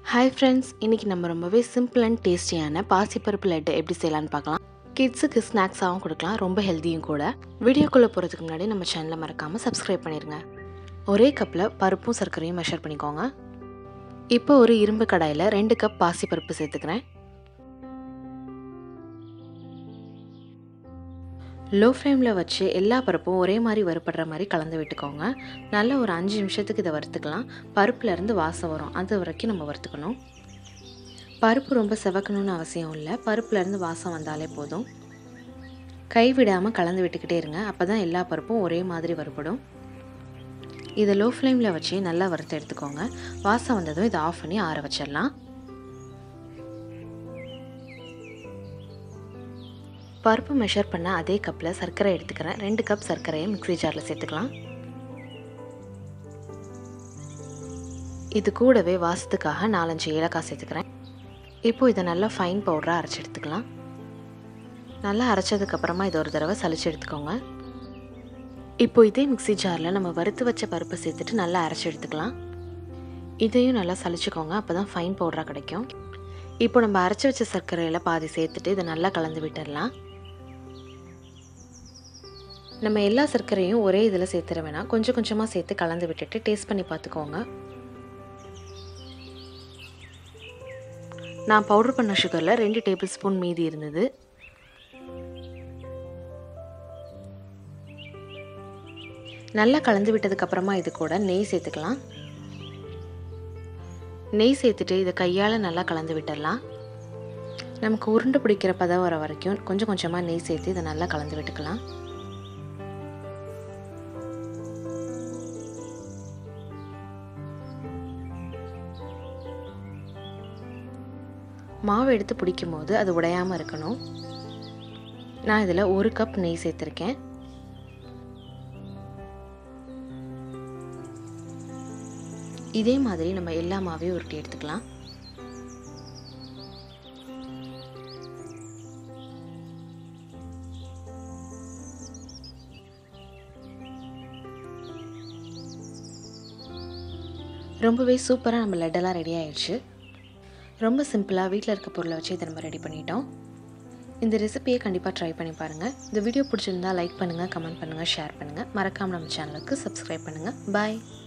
hi friends இன்றைக்கி நம்ம ரொம்பவே சிம்பிள் அண்ட் டேஸ்டியான பாசிப்பருப்பு லட்டு எப்படி செய்யலான்னு பார்க்கலாம் கிட்ஸுக்கு ஸ்நாக்ஸாகவும் கொடுக்கலாம் ரொம்ப ஹெல்த்தியும் கூட வீடியோக்குள்ளே போகிறதுக்கு முன்னாடி நம்ம சேனலை மறக்காமல் சப்ஸ்கிரைப் பண்ணிடுங்க ஒரே கப்பில் பருப்பும் சர்க்கரையும் மெஷர் பண்ணிக்கோங்க இப்போ ஒரு இரும்பு கடாயில் ரெண்டு கப் பாசிப்பருப்பு சேர்த்துக்கிறேன் லோ ஃப்ளேமில் வச்சு எல்லா பருப்பும் ஒரே மாதிரி வறுபடுற மாதிரி கலந்து விட்டுக்கோங்க நல்ல ஒரு அஞ்சு நிமிஷத்துக்கு இதை வறுத்துக்கலாம் பருப்புலேருந்து வாசம் வரும் அது வரைக்கும் நம்ம வறுத்துக்கணும் பருப்பு ரொம்ப செவக்கணும்னு அவசியம் இல்லை பருப்புலேருந்து வாசம் வந்தாலே போதும் கைவிடாமல் கலந்து விட்டுக்கிட்டே இருங்க அப்போ தான் எல்லா பருப்பும் ஒரே மாதிரி வறுபடும் இதை லோ ஃப்ளேமில் வச்சு நல்லா வறுத்து எடுத்துக்கோங்க வாசம் வந்ததும் இதை ஆஃப் பண்ணி ஆற வச்சிடலாம் பருப்பு மெஷர் பண்ண அதே கப்பில் சர்க்கரை எடுத்துக்கிறேன் ரெண்டு கப் சர்க்கரையை மிக்ஸி ஜாரில் சேர்த்துக்கலாம் இது கூடவே வாசத்துக்காக நாலஞ்சு ஏலக்காய் சேர்த்துக்கிறேன் இப்போது இதை நல்லா ஃபைன் பவுடராக அரைச்சி எடுத்துக்கலாம் நல்லா அரைச்சதுக்கப்புறமா இதை ஒரு தடவை சளிச்சு எடுத்துக்கோங்க இப்போ இதே மிக்ஸி ஜாரில் நம்ம வறுத்து வச்ச பருப்பை சேர்த்துட்டு நல்லா அரைச்சி எடுத்துக்கலாம் இதையும் நல்லா சளிச்சுக்கோங்க அப்போ தான் ஃபைன் பவுடராக கிடைக்கும் இப்போ நம்ம அரைச்சி வச்ச சர்க்கரையில் பாதி சேர்த்துட்டு இதை நல்லா கலந்து விட்டுடலாம் நம்ம எல்லா சர்க்கரையும் ஒரே இதில் சேர்த்துட வேணாம் கொஞ்சம் கொஞ்சமாக சேர்த்து கலந்து விட்டுட்டு டேஸ்ட் பண்ணி பார்த்துக்கோங்க நான் பவுடர் பண்ண சுகரில் ரெண்டு டேபிள் ஸ்பூன் மீதி இருந்தது நல்லா கலந்து விட்டதுக்கப்புறமா இது கூட நெய் சேர்த்துக்கலாம் நெய் சேர்த்துட்டு இதை கையால் நல்லா கலந்து விட்டுடலாம் நமக்கு உருண்டை பிடிக்கிற பதம் வர வரைக்கும் கொஞ்சம் கொஞ்சமாக நெய் சேர்த்து இதை நல்லா கலந்து விட்டுக்கலாம் மாவு எடுத்து பிடிக்கும் போது அது உடையாமல் இருக்கணும் நான் இதில் ஒரு கப் நெய் சேர்த்துருக்கேன் இதே மாதிரி நம்ம எல்லா மாவையும் உருட்டி எடுத்துக்கலாம் ரொம்பவே சூப்பராக நம்ம லட்டெல்லாம் ரெடி ஆயிடுச்சு ரொம்ப சிம்பிளாக வீட்டில் இருக்க பொருளை வச்சு இதை நம்ம ரெடி பண்ணிட்டோம் இந்த ரெசிபியை கண்டிப்பாக ட்ரை பண்ணி பாருங்கள் இந்த வீடியோ பிடிச்சிருந்தா லைக் பண்ணுங்கள் கமெண்ட் பண்ணுங்கள் ஷேர் பண்ணுங்கள் மறக்காமல் நம்ம சேனலுக்கு சப்ஸ்கிரைப் பண்ணுங்கள் பாய்